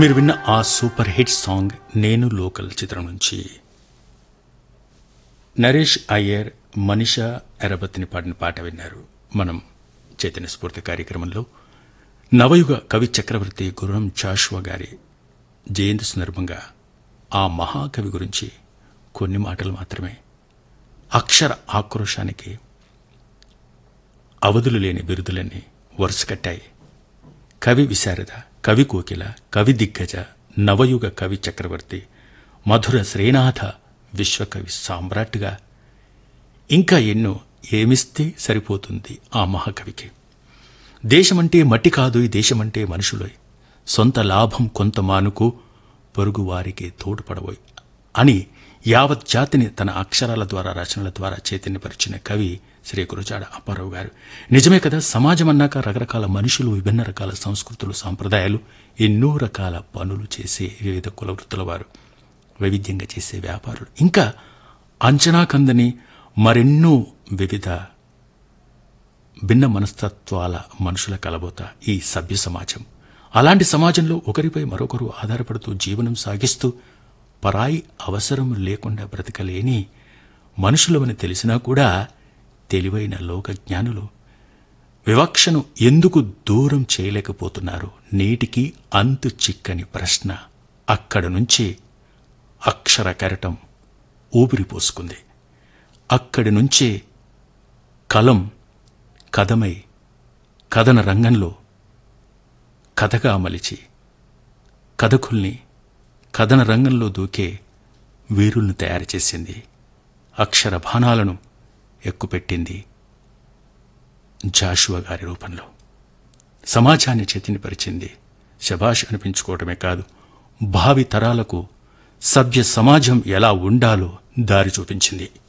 మీరు విన్న ఆ super hit song Nenu local చిత్రం నుంచి నరేష్ అయ్యర్ మనిషా ఎరబత్తిని పాడిన పాట విన్నారు మనం చైతన్య స్ఫూర్తి కార్యక్రమంలో నవయుగ కవి చక్రవర్తి గుర్రం జాషువా గారి జయంతి సందర్భంగా ఆ మహాకవి గురించి కొన్ని మాటలు మాత్రమే అక్షర ఆక్రోశానికి అవధులు లేని బిరుదులన్నీ వరుస కట్టాయి కవి విశారద కవి కోకిల కవి దిగ్గజ నవయుగ కవి చక్రవర్తి మధుర శ్రీనాథ విశ్వకవి సామ్రాట్గా ఇంకా ఎన్నో ఏమిస్తే సరిపోతుంది ఆ మహాకవికి దేశమంటే మట్టి కాదు ఈ దేశమంటే మనుషులోయ్ సొంత లాభం కొంత మానుకు పొరుగు వారికి తోడ్పడబోయ్ అని యావత్ జాతిని తన అక్షరాల ద్వారా రచనల ద్వారా చైతన్యపరిచిన కవి శ్రీ గురుజాడ అప్పారావు గారు నిజమే కదా సమాజం అన్నాక రకరకాల మనుషులు విభిన్న రకాల సంస్కృతులు సాంప్రదాయాలు ఎన్నో రకాల పనులు చేసే వివిధ కుల వృత్తుల వారు వైవిధ్యంగా చేసే వ్యాపారులు ఇంకా అంచనా కందని మరెన్నో వివిధ భిన్న మనస్తత్వాల మనుషుల కలబోత ఈ సభ్య సమాజం అలాంటి సమాజంలో ఒకరిపై మరొకరు ఆధారపడుతూ జీవనం సాగిస్తూ పరాయి అవసరం లేకుండా బ్రతకలేని మనుషులమని తెలిసినా కూడా తెలివైన లోక జ్ఞానులు వివక్షను ఎందుకు దూరం చేయలేకపోతున్నారు నేటికి అంతు చిక్కని ప్రశ్న అక్కడ నుంచి అక్షర కెరటం ఊపిరి పోసుకుంది అక్కడి నుంచే కలం కథమై కథన రంగంలో కథగా మలిచి కథకుల్ని కథన రంగంలో దూకే వీరుల్ని తయారు చేసింది అక్షర బాణాలను ఎక్కుపెట్టింది జాషువా గారి రూపంలో సమాజాన్ని చైతన్యపరిచింది శభాష్ అనిపించుకోవటమే కాదు భావి తరాలకు సభ్య సమాజం ఎలా ఉండాలో దారి చూపించింది